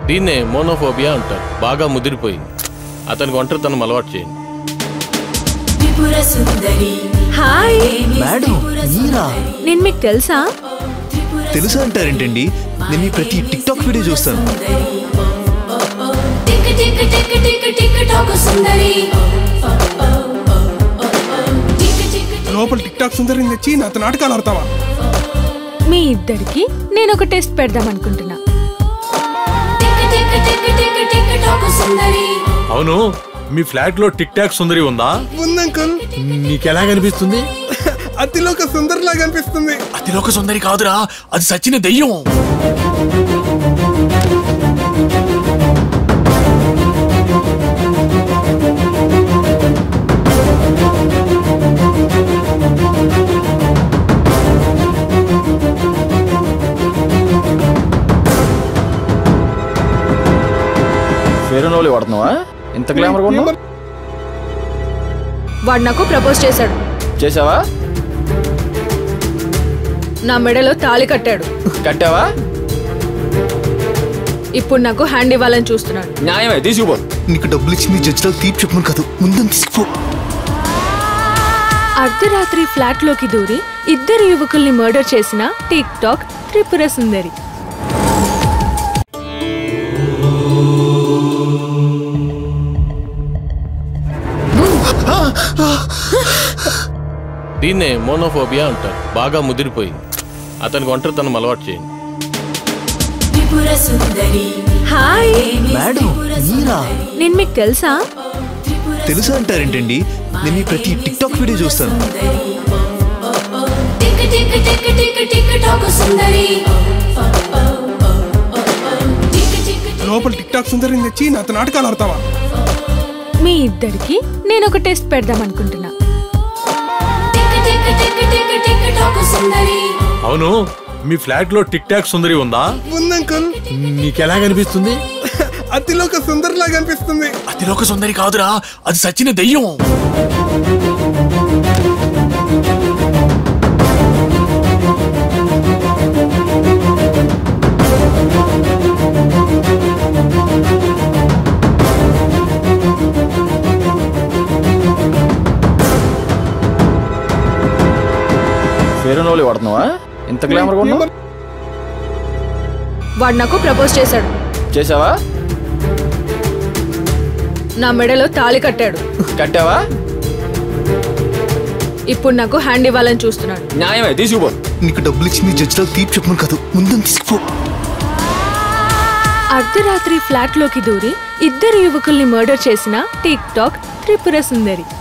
దీన్నే మోనోఫోబియా అంటారు బాగా ముదిరిపోయింది అతనికి ఒంటరితనం అలవాటు చేయండి త్రిపుర సుందరి హాయ్ మేడం మీరా నేను మీకు తెలుసా తెలుసా అంటారేంటండి నేను మీ ప్రతి టిక్ టాక్ వీడియో చూస్తాను tick tick tick tick TikTok Sundari tick tick లోపల టిక్ టాక్ సుందరిని తెచ్చి నాతో నాటకాలు ఆడతావా మీ ఇద్దరికి నేను ఒక టెస్ట్ పెడదాం అనుకుంటున్నా tick tick tick tick TikTok Sundari అవును మీ ఫ్లాట్ లో టిక్ టాక్ సుందరి ఉందా ఉంది అంకుల్ నీకెలా కనిపిస్తుంది అతిలో ఒక సుందరి లాగా అనిపిస్తుంది అతిలోక సుందరి కాదురా అది సచిన దెయ్యం ఫేర్ ఓన్లీ వాడుతున్నావా ఇంత గ్లామర్ ఉన్నావు వాడు నాకు ప్రపోజ్ చేశాడు చేసావా నా మెడలో తాళి కట్టాడు కట్టావా ఇప్పుడు నాకు హ్యాండ్ ఇవ్వాలని చూస్తున్నాడు న్యాయమే తీసుకుపో నీకు డబ్బులు ఇచ్చింది జడ్జిలో తీర్పు చెప్పను కాదు ముందని తీసుకో అర్ధరాత్రి ఫ్లాట్ లోకి దూరి ఇద్దరు యువకుల్ని మర్డర్ చేసిన టిక్ టాక్ త్రిపుర సుందరి దీన్నే మోనోఫోబియా అంటారు బాగా ముదిరిపోయింది అతనికి ఒంటరితనం అలవాటు చేయండి త్రిపుర సుందరి హాయ్ మేడం మీరా నేను మీకు తెలుసా తెలుసా అంటారేంటండి నేను మీ ప్రతి టిక్ టాక్ వీడియో చూస్తాను tick tick tick tick TikTok Sundari tick tick లోపల టిక్ టాక్ సుందరిని తెచ్చి నాతో నాటకాలు ఆడతావా మీ ఇద్దరికి నేను ఒక టెస్ట్ పెడదాం అనుకుంటున్నా tick tick tick tick TikTok Sundari అవును మీ ఫ్లాట్ లో టిక్ టాక్ సుందరి ఉందా ఉంది అంకుల్ నీకెలా కనిపిస్తుంది అతిలో ఒక సుందరి లాగా అనిపిస్తుంది అతిలోక సుందరి కాదురా అది సచిన దెయ్యం ఫేర్ ఓన్లీ వాడుతున్నావా ఇంత గ్లామర్ ఉన్నావు వాడు నాకు ప్రపోజ్ చేశాడు చేసావా నా మెడలో తాళి కట్టాడు కట్టావా ఇప్పుడు నాకు హ్యాండ్ ఇవ్వాలని చూస్తున్నాడు న్యాయమే తీసుకుపో నీకు డబ్బులు ఇచ్చింది జడ్జిలో తీర్పు చెప్పను కాదు ముందని తీసుకో అర్ధరాత్రి ఫ్లాట్ లోకి దూరి ఇద్దరు యువకుల్ని మర్డర్ చేసిన టిక్ టాక్ త్రిపుర సుందరి